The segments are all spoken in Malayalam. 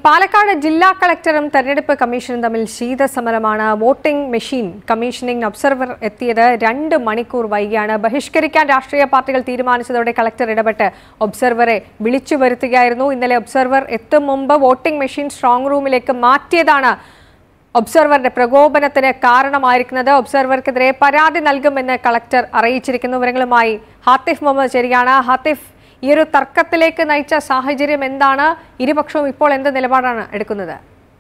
പാലക്കാട് ജില്ലാ കളക്ടറും തെരഞ്ഞെടുപ്പ് കമ്മീഷനും തമ്മിൽ ശീതസമരമാണ് വോട്ടിംഗ് മെഷീൻ കമ്മീഷനിംഗ് ഒബ്സർവർ എത്തിയത് രണ്ട് മണിക്കൂർ വൈകിയാണ് ബഹിഷ്കരിക്കാൻ രാഷ്ട്രീയ പാർട്ടികൾ തീരുമാനിച്ചതോടെ കളക്ടർ ഇടപെട്ട് ഒബ്സർവറെ വിളിച്ചു വരുത്തുകയായിരുന്നു ഇന്നലെ ഒബ്സർവർ എത്തും മുമ്പ് വോട്ടിംഗ് മെഷീൻ സ്ട്രോങ് റൂമിലേക്ക് മാറ്റിയതാണ് ഒബ്സർവറുടെ പ്രകോപനത്തിന് കാരണമായിരിക്കുന്നത് ഒബ്സർവർക്കെതിരെ പരാതി നൽകുമെന്ന് കളക്ടർ അറിയിച്ചിരിക്കുന്നു വിവരങ്ങളുമായി ഹാത്തിഫ് മുഹമ്മദ് ശരിയാണ് ഹാത്തിഫ് ഈ ഒരു തർക്കത്തിലേക്ക് നയിച്ച സാഹചര്യം എന്താണ് ഇരുപക്ഷവും ഇപ്പോൾ എന്ത് നിലപാടാണ് എടുക്കുന്നത്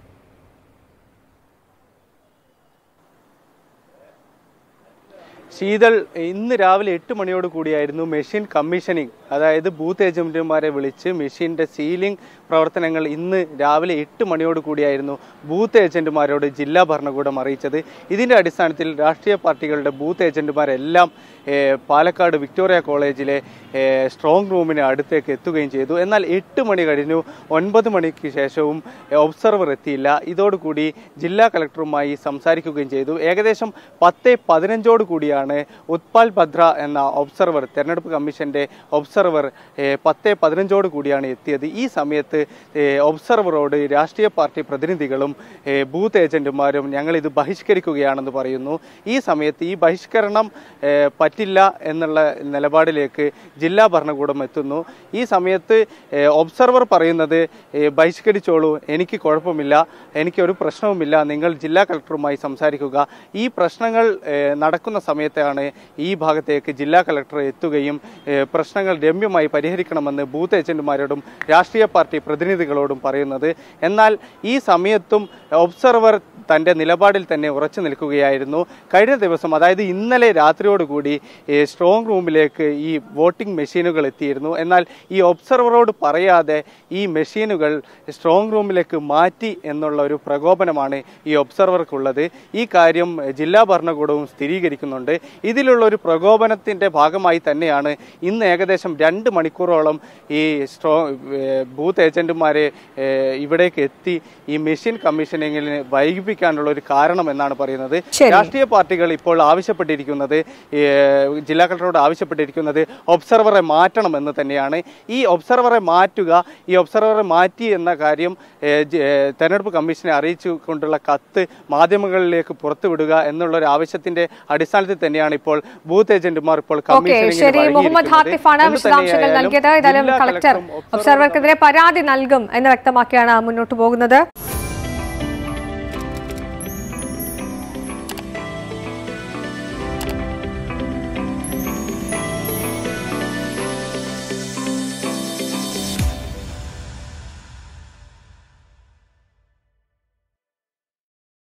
ശീതൾ ഇന്ന് രാവിലെ എട്ട് മണിയോട് കൂടിയായിരുന്നു മെഷീൻ കമ്മീഷനിങ് അതായത് ബൂത്ത് ഏജന്റുമാരെ വിളിച്ച് മെഷീന്റെ സീലിംഗ് പ്രവർത്തനങ്ങൾ ഇന്ന് രാവിലെ എട്ട് മണിയോട് കൂടിയായിരുന്നു ബൂത്ത് ഏജന്റുമാരോട് ജില്ലാ ഭരണകൂടം അറിയിച്ചത് ഇതിന്റെ അടിസ്ഥാനത്തിൽ രാഷ്ട്രീയ പാർട്ടികളുടെ ബൂത്ത് ഏജന്റുമാരെല്ലാം ഏഹ്, പാലക്കാട് വിക്ടോറിയ കോളേജിലെ ഏഹ്, സ്ട്രോങ് റൂമിന് അടുത്തേക്ക് എത്തുകയും ചെയ്തു എന്നാൽ എട്ട് മണി കഴിഞ്ഞു ഒൻപത് മണിക്ക് ശേഷവും ഏഹ്, ഒബ്സർവർ എത്തിയില്ല ഇതോടുകൂടി ജില്ലാ കളക്ടറുമായി സംസാരിക്കുകയും ചെയ്തു ഏകദേശം പത്ത് പതിനഞ്ചോട് കൂടിയാണ് ഉത്പാൽ ഭദ്ര എന്ന ഒബ്സർവർ തെരഞ്ഞെടുപ്പ് കമ്മീഷന്റെ ഒബ്സർവർ ഏഹ്, പത്ത് പതിനഞ്ചോട് കൂടിയാണ് എത്തിയത് ഈ സമയത്ത് ഏഹ്, ഒബ്സർവറോട് രാഷ്ട്രീയ പാർട്ടി പ്രതിനിധികളും ഏഹ്, ബൂത്ത് ഏജന്റുമാരും ഞങ്ങൾ ഇത് ബഹിഷ്കരിക്കുകയാണെന്ന് പറയുന്നു ഈ സമയത്ത് ഈ ബഹിഷ്കരണം ഏഹ്, പറ്റില്ല എന്നുള്ള നിലപാടിലേക്ക് ജില്ലാ ഭരണകൂടം എത്തുന്നു ഈ സമയത്ത് ഏഹ്, ഒബ്സർവർ പറയുന്നത് ഏഹ്, ബഹിഷ്കരിച്ചോളൂ എനിക്ക് കുഴപ്പമില്ല എനിക്കൊരു പ്രശ്നവുമില്ല നിങ്ങൾ ജില്ലാ കളക്ടറുമായി സംസാരിക്കുക ഈ പ്രശ്നങ്ങൾ ഏഹ്, നടക്കുന്ന സമയത്താണ് ഈ ഭാഗത്തേക്ക് ജില്ലാ കളക്ടർ എത്തുകയും ഏഹ്, പ്രശ്നങ്ങൾ രമ്യമായി പരിഹരിക്കണമെന്ന് ബൂത്ത് ഏജന്റുമാരോടും രാഷ്ട്രീയ പാർട്ടി പ്രതിനിധികളോടും പറയുന്നത് എന്നാൽ ഈ സമയത്തും ഒബ്സർവർ തന്റെ നിലപാടിൽ തന്നെ ഉറച്ചു നിൽക്കുകയായിരുന്നു കഴിഞ്ഞ ദിവസം അതായത് ഇന്നലെ രാത്രിയോടുകൂടി ഏഹ്, സ്ട്രോങ് റൂമിലേക്ക് ഈ വോട്ടിംഗ് മെഷീനുകൾ എത്തിയിരുന്നു എന്നാൽ ഈ ഒബ്സർവറോട് പറയാതെ ഈ മെഷീനുകൾ സ്ട്രോങ് റൂമിലേക്ക് മാറ്റി എന്നുള്ള ഒരു പ്രകോപനമാണ് ഈ ഒബ്സർവർക്കുള്ളത് ഈ കാര്യം ഏഹ്, ജില്ലാ ഭരണകൂടവും സ്ഥിരീകരിക്കുന്നുണ്ട് ഇതിലുള്ള ഒരു പ്രകോപനത്തിന്റെ ഭാഗമായി തന്നെയാണ് ഇന്ന് ഏകദേശം രണ്ട് മണിക്കൂറോളം ഈ സ്ട്രോ ഏഹ്, ബൂത്ത് ഏജന്റുമാരെ ഏഹ്, ഇവിടേക്ക് എത്തി ഈ മെഷീൻ കമ്മീഷനിങ്ങിന് വൈകിപ്പിക്കാനുള്ള ഒരു കാരണം എന്നാണ് പറയുന്നത് ശരി. രാഷ്ട്രീയ പാർട്ടികൾ ഇപ്പോൾ ആവശ്യപ്പെട്ടിരിക്കുന്നത് ഏഹ്, ജില്ലാ കളക്ടറോട് ആവശ്യപ്പെട്ടിരിക്കുന്നത് ഒബ്സർവറെ മാറ്റണം എന്ന് തന്നെയാണ് ഈ ഒബ്സർവറെ മാറ്റുക ഈ ഒബ്സർവറെ മാറ്റി എന്ന കാര്യം ഏഹ്, ജ- ഏഹ്, തെരഞ്ഞെടുപ്പ് കമ്മീഷനെ അറിയിച്ചുകൊണ്ടുള്ള കത്ത് മാധ്യമങ്ങളിലേക്ക് പുറത്തുവിടുക എന്നുള്ള ഒരു ആവശ്യത്തിന്റെ അടിസ്ഥാനത്തിൽ തന്നെയാണ് ഇപ്പോൾ ബൂത്ത് ഏജന്റുമാർ ഇപ്പോൾ ഓക്കെ കമ്മീഷനിങ്ങിന് ശരി മുഹമ്മദ് വഴങ്ങിയിരിക്കുന്നത്. ഹാത്തിഫാണ് എന്ത് വിശദാംശങ്ങൾ തന്നെയായാലും നൽകിയത് ഏതായാലും ജില്ലാ കളക്ടർ കളക്ടറും ഒബ്സർവർക്കെതിരെ പരാതി നൽകും എന്ന് വ്യക്തമാക്കിയാണ് മുന്നോട്ട് പോകുന്നത്